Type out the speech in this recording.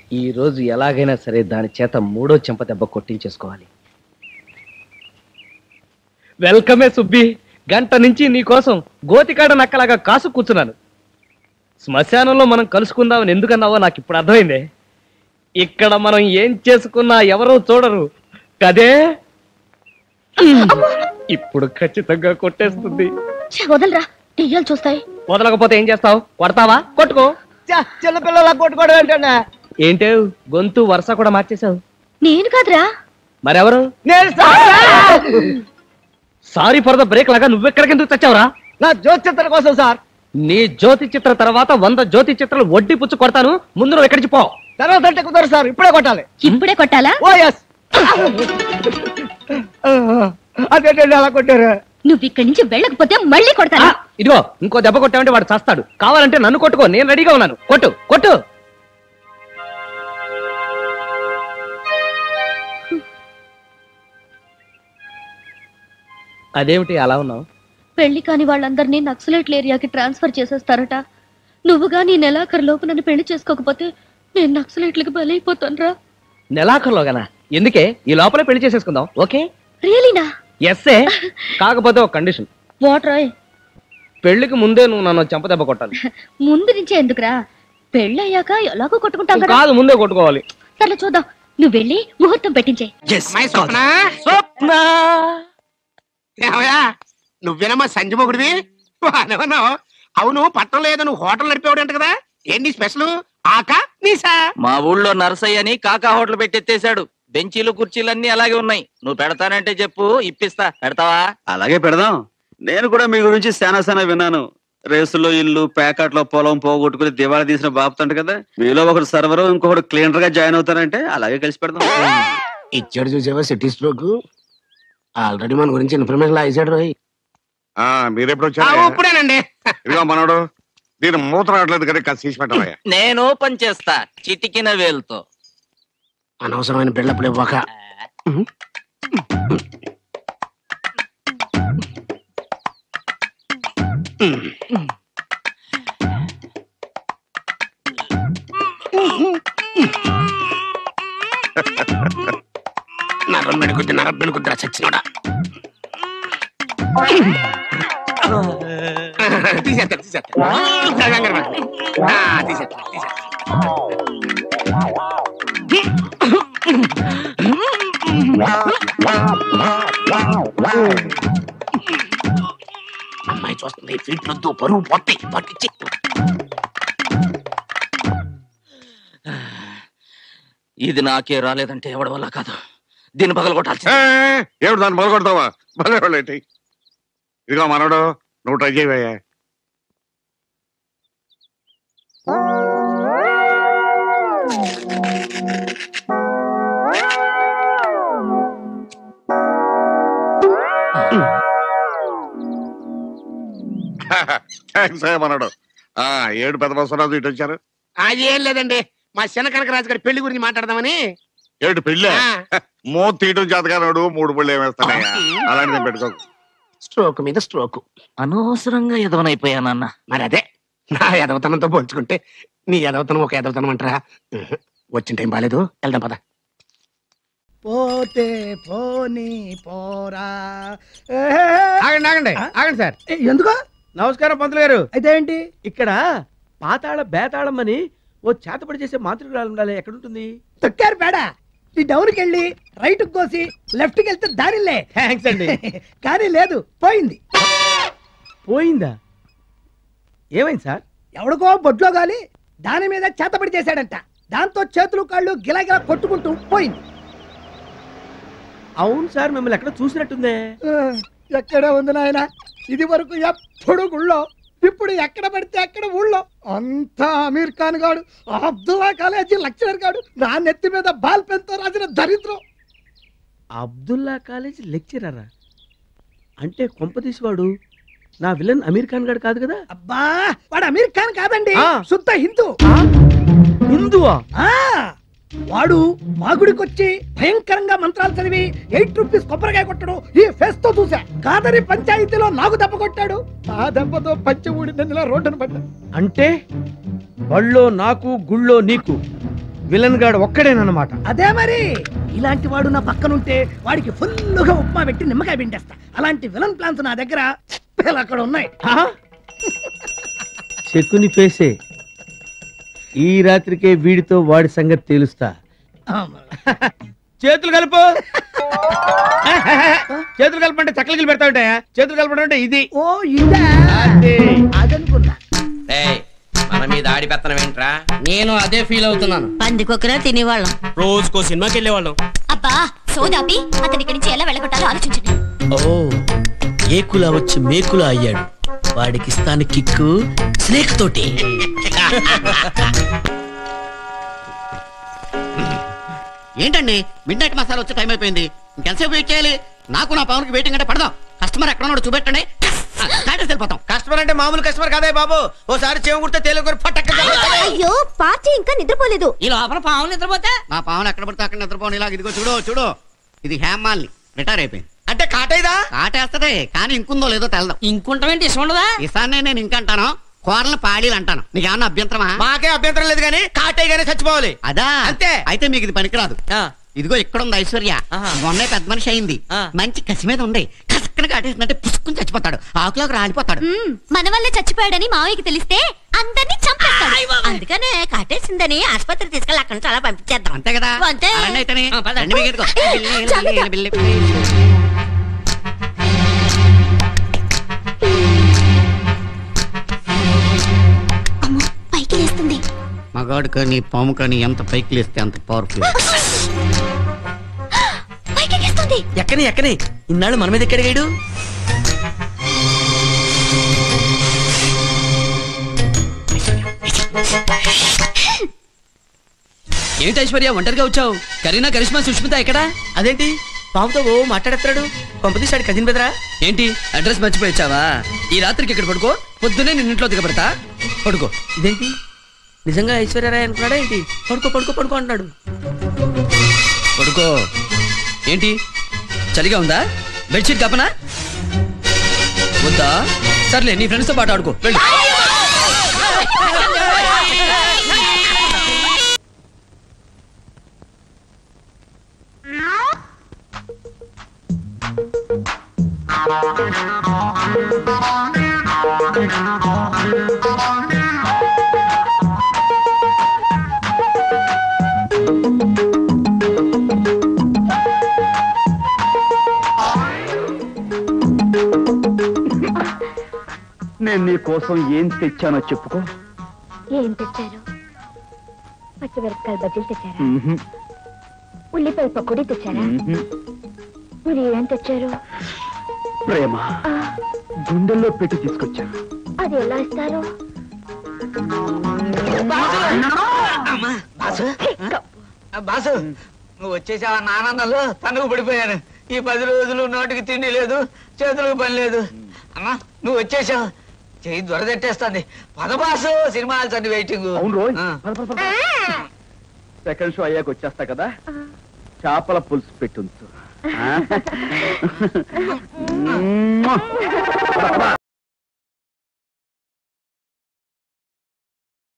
ఈ రోజు ఎలాగైనా సరే దాని చేత మూడో చెంప దెబ్బ కొట్టించేసుకోవాలి వెల్కమే సుబ్బి గంట నుంచి నీ కోసం గోతికాడ నక్కలాగా కాసు కూర్చున్నాను శ్మశానంలో మనం కలుసుకుందామని ఎందుకన్నావో నాకు ఇప్పుడు అర్థమైందే ఇక్కడ మనం ఏం చేసుకున్నా ఎవరో చూడరు కదే ఇప్పుడు ఖచ్చితంగా కొట్టేస్తుంది ఛే, వదలరా దెయ్యాలు చూస్తాయి వదలకపోతే ఏం చేస్తావు కొడతావా కొట్టుకో చిన్నపిల్లలా కొట్టుకోవడం ఏంటన్నా ఏంటే గొంతు వరుస కూడా మార్చేశావు నేను కాదురా మరెవరు నేను sir sorry for the break లాగా నువ్వెక్కడికి ఎందుకు తెచ్చావురా నా జ్యోతిష్యతల కోసం సార్ నీ జ్యోతి చిత్ర తర్వాత వంద జ్యోతి చిత్రాలు వడ్డీ పుచ్చు కొడతాను ముందు నువ్వు ఎక్కడికి పో తర్వాత అంటే కుదరదు సార్ ఇప్పుడే కొట్టాలి ఇప్పుడే కొట్టాలా ఓ ఎస్ అదేంటండి అలా కొట్టారు నువ్వు ఇక్కడి నుంచి వెళ్ళకపోతే మళ్ళీ ఆ, కొడతాను ఇదిగో ఇంకో దెబ్బ కొట్టామంటే వాడు చస్తాడు కావాలంటే నన్ను కొట్టుకో నేను రెడీగా ఉన్నాను కొట్టు కొట్టు అదేమిటి అలా ఉన్నావు పెళ్లి కాని వాళ్ళందరినీ నక్సలైట్ల ఏరియాకి ట్రాన్స్ఫర్ చేసేస్తారట నువ్వుగా నీ నెలాఖరు లోపు నన్ను పెళ్లి చేసుకోకపోతే నేను నక్సలైట్లకి బలైపోతానురా నెలాఖరులోగానా ఎందుకే ఈ లోపలే పెళ్లి చేసేసుకుందాం ఓకే రియలీనా ఎస్ఏ కాకపోతే ఒక కండిషన్ వాటరాయ్ పెళ్లికి ముందే నువ్వు నన్ను చెంపదెబ్బ కొట్టాలి ముందు నుంచే ఎందుకురా పెళ్ళయ్యాక ఎలాగో కొట్టుకుంటాం కదా కాదు ముందే కొట్టుకోవాలి సర్లే చూద్దాం నువ్వు వెళ్ళి ముహూర్తం పెట్టించే అమ్మాయి స్వప్న ఏమయ్యా నువ్వేనమ్మా సంజమొగుడివి అనవన్నావు అవును పట్టణం లేదు నువ్వు హోటల్ నడిపేవాడు అంట కదా ఏంటి స్పెషల్ ఆకా నీసా మా ఊళ్ళో నరసయ్య అని కాకా హోటల్ పెట్టెత్తేశాడు బెంచీలు కుర్చీలన్నీ అలాగే ఉన్నాయి నువ్వు పెడతానంటే చెప్పు ఇప్పిస్తా పెడతావా అలాగే పెడదాం నేను కూడా మీ గురించి శానా శానా విన్నాను రేసులో ఇల్లు ప్యాకెట్లో పొలం పోగొట్టుకుని దివాళా తీసిన బాపుతంట కదా మీలో ఒకడు సర్వర్ ఇంకొకడు క్లీనర్ గా జాయిన్ అవుతారంటే అలాగే కలిసి పెడదాం ఇచ్చాడు చూసావా సిటీ స్ట్రోక్ ఆల్రెడీ మన గురించి ఇన్ఫర్మేషన్ లాగేశాడు రోయ్ ఆ మీరెప్పుడు వచ్చారు ఇప్పుడేనండి ఇదిగో మనోడు దీని మూత రావట్లేదు కదా కాస్త తీసి పెట్టవయ్యా నేను ఓపెన్ చేస్తా చిటికిన వేలుతో అనవసరమైన బిల్డప్లు ఇవ్వక నరం పెడుకుద్ది నరం పెడుకుద్దిరా చచ్చినోడా తీసేస్తా తీసేస్తా తీసేస్తా తీసేస్తా అమ్మాయి చూస్తుంది ఫీట్ వద్దు పరువు పొట్టి పట్టించి ఇది నాకే రాలేదంటే ఎవడి వల్ల కాదు దీన్ని పగల కొట్టాల్సి ఏమిటి దాన్ని మొదలు కొడతావా భలే వాళ్ళేంటి ఇదిగో మనోడు నువ్వు ట్రై చేయవయ్యా థ్యాంక్స్ మనోడు ఆ ఏడు పెద్ద బస్సు ఇటు వచ్చారు అది ఏం లేదండి మా చిన్న కనకరాజు గారి పెళ్లి గురించి మాట్లాడదామని ఏడు పెళ్ళే ఆ, మో తీయటం చేతగానోడు మూడు పళ్ళు ఏమేస్తానయ్యా అలాంటిది పెట్టుకోకు స్ట్రోక్ మీద స్ట్రోక్ అనవసరంగా ఎదవనైపోయానన్న మరి అదే నా ఎదవతనంతో పోల్చుకుంటే నీ ఎదవతనం ఒక ఎదవతనం అంటారా ఉహు. వచ్చిన టైం బాగాలేదు వెళ్దాం పద పోతే పోనీ పోరా ఆగండి ఆగండి ఆ? ఆగండి సార్ ఎందుకు నమస్కారం పంతులు గారు అయితే ఏంటి ఇక్కడ పాతాళ బేతాళం అని ఓ చేతపడి చేసే మాంత్రికురాలు ఉండాలి ఎక్కడుంటుంది తొక్కారు పేడ ఈ డౌన్కి వెళ్ళి రైట్ కోసి లెఫ్ట్ కి వెళ్తే దారిలే థ్యాంక్స్ అండి కానీ లేదు పోయింది పోయిందా ఏమైంది సార్ ఎవడికో బొడ్లో గాలి దాని మీద చేతబడి చేశాడంట దాంతో చేతులు కాళ్ళు గిలగిలా కొట్టుకుంటూ పోయింది అవును సార్ మిమ్మల్ని ఎక్కడ చూసినట్టుందే ఆ, ఎక్కడ ఉంది నాయన ఇది వరకు ఎప్పుడు గుళ్ళో ఇప్పుడు ఎక్కడ పడితే అక్కడ ఊళ్ళో అంతా అమీర్ ఖాన్ గాడు అబ్దుల్లా కాలేజీ లెక్చరర్ గాడు నా నెత్తి మీద బాల్ పెన్తో రాసిన దరిద్రం అబ్దుల్లా కాలేజ్ లెక్చరరా అంటే కొంపదీసి వాడు నా విలన్ అమీర్ ఖాన్ గారు కాదు కదా అబ్బా వాడు అమీర్ ఖాన్ కాదండి ఆ. శుద్ధ హిందూ హిందువా ఆ వాడు మా గుడికొచ్చి భయంకరంగా మంత్రాలు చదివి ఎయిట్ రూపీస్ కొబ్బరికాయ కొట్టడు ఈ ఫేస్ తో చూసా కాదరి పంచాయతీలో నాకు దెబ్బ కొట్టాడు ఆ దెబ్బతో పంచ ఊడి నన్నులా రోడ్డును పడ్డా అంటే బళ్ళో నాకు గుళ్ళో నీకు విలన్ గాడు ఒక్కడేనమాట అదే మరి ఇలాంటి వాడు నా పక్కనుంటే వాడికి ఫుల్లుగా ఉప్మా పెట్టి నిమ్మకాయ పిండేస్తా అలాంటి విలన్ ప్లాన్స్ నా దగ్గర పిల్ల అక్కడ ఉన్నాయి శకుని పేసే ఈ రాత్రికే వీడితో వాడి సంగతి తేలుస్తా చేతులు కలుపు చేతులు కలపంటే చక్కలకి పెడతా ఉంటాయా చేతులు కలపడం అంటే ఇది ఓ ఇదా అదే. అదనుకున్నా మన మీద ఆడి పెత్తనం ఏంట్రా నేను అదే ఫీల్ అవుతున్నాను పందికొక్కరా తినేవాళ్ళం రోజుకో సినిమాకి వెళ్ళేవాళ్ళం అబ్బా సోదాపి అతని ఇక్కడి నుంచి ఎలా వెళ్ళగొట్టాలో ఆలోచించండి ఓ ఏకులా వచ్చి మేకులా అయ్యాడు వాడికి ఇస్తాను కిక్కు స్నేక్ తోటి ఏంటండి మిడ్ నైట్ మసాలా వచ్చే టైం అయిపోయింది ఇంకెంతసేపు వెయిట్ చేయాలి నాకు నా పవన్కి వెయిటింగ్ అంటే పడదాం కస్టమర్ ఎక్కడ ఉన్నాడో చూపెట్టండి స్టాటస్ వెళ్ళిపోతాం కస్టమర్ అంటే మామూలు కస్టమర్ కాదే బాబు ఓసారి చేయం కుడితే తేలికూర పట్టక్క అయ్యో పార్టీ ఇంకా నిద్రపోలేదు ఈ లోపల పావులు నిద్రపోతే నా పావులు ఎక్కడ పడితే అక్కడ నిద్రపోని ఇలాగ ఇదిగో చూడు చూడు ఇది హేమాల్ని రిటైర్ అయిపోయింది అంటే కాటైదా కాటేస్తదే కానీ ఇంకుందో లేదో తెలదాం ఇంకుంటామేంటి ఇష్టం ఉండదా ఈసారి నేను ఇంకంటాను కూరలు పాడీలు అంటాను నీకేమన్నా అభ్యంతరమా మాకే అభ్యంతరం లేదు కానీ కాటై గానే చచ్చిపోవాలి అదా అంతే. అయితే మీకు ఇది పనికిరాదు ఆ, ఇదిగో ఇక్కడ ఉంది ఐశ్వర్య ఆహా. మొన్నే పెద్ద మనిషి అయింది ఆ. మంచి కసి మీద ఉంది కసక్కన కాటేసినట్టే పుసుకుని చచ్చిపోతాడు ఆకులోకి రాలిపోతాడు మన వల్లే చచ్చిపోయాడని మావయ్యకి తెలిస్తే అందరినీ చంపేస్తాడు అందుకనే కాటేసిందని ఆసుపత్రి తీసుకెళ్ళి అక్కడి నుంచి అలా పంపించేద్దాం అంతే కదా అంతే. రండి అయితేనే. ఆ, పద. రండి మీకు ఎదుగో. బిల్లి, బిల్లి, జాగ్రత్త. బిల్లి, బిల్లి. అమ్మో పైకి లేస్తుంది మగాడు కానీ పాము కానీ ఎంత పైకి లేస్తే అంత పవర్ఫుల్ పైకి ఎక్కేస్తుంది ఎక్కని ఎక్కని ఇన్నాళ్ళు మన మీద ఎక్కడిగాడు ఏంటి ఐశ్వర్య ఒంటరిగా వచ్చావు కరీనా కరిష్మా సుష్మిత ఎక్కడా అదేంటి పాముతో ఓ మాట్లాడేస్తాడు పంపతీసాడు కజిన్ బెదరా ఏంటి అడ్రస్ మర్చిపోయి వచ్చావా ఈ రాత్రికి ఇక్కడ పడుకో పొద్దున్నే నిన్న ఇంట్లో దిగబడతా పడుకో ఇదేంటి నిజంగా ఐశ్వర్యరాయ్ అనుకున్నాడా ఏంటి పడుకో పడుకో పడుకో అంటున్నాడు పడుకో ఏంటి చలిగా ఉందా బెడ్షీట్ కప్పనా వద్దా సర్లే నీ ఫ్రెండ్స్ తో పాటు ఆడుకో వెళ్ళు నేను నీ కోసం ఏం తెచ్చానో చెప్పుకో ఏం తెచ్చారు పచ్చిమిరపకాయలు బజ్జీలు తెచ్చారా మ్మ్హ్, ఉల్లిపాయ పకోడీ తెచ్చారా మ్మ్హ్. మరి ఏం తెచ్చారు ప్రేమ గుండెల్లో పెట్టి తీసుకొచ్చాను అది ఎలా ఇస్తారు బాసు నువ్వు వచ్చేసావా నానందలో తనకు పడిపోయాను ఈ పది రోజులు నోటికి తిండి లేదు చేతులకు పని లేదు అమ్మా నువ్వు వచ్చేసావు చెయ్యి దొరదెట్టేస్తుంది పద బాసు సినిమా హాల్స్ వెయిటింగ్ అవును రోయ్ ఆ. పద, పద, పద. సెకండ్ షో అయ్యాక వచ్చేస్తా కదా చేపల పులుసు పెట్టుంచు ఆ?